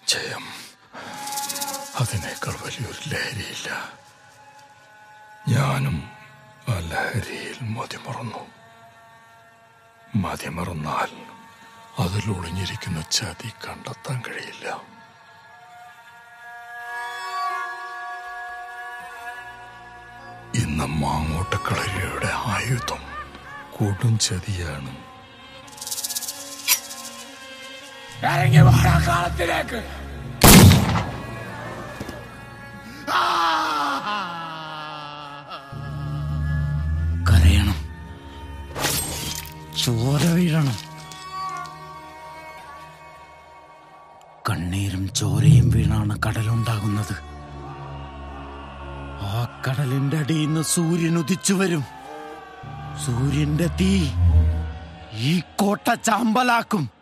ജയം അതിനേക്കാൾ വലിയൊരു ലഹരിയില്ല ഞാനും ആ ലഹരിയിൽ മതിമറന്നു മതിമറന്നാൽ അതിൽ ഒളിഞ്ഞിരിക്കുന്ന ചതി കണ്ടെത്താൻ കഴിയില്ല ഇന്ന് മാങ്ങോട്ടക്കളരിയുടെ ആയുധം കൊടും ചതിയാണ് ഇറങ്ങി വാടാ കാലത്തിലേക്ക് കരയണം ചോര വീഴണം കണ്ണീരും ചോരയും വീണാണ് കടലുണ്ടാകുന്നത് ആ കടലിന്റെ അടിയിൽ നിന്ന് സൂര്യൻ ഉദിച്ചു വരും സൂര്യന്റെ തീ ഈ കോട്ട ചാമ്പലാക്കും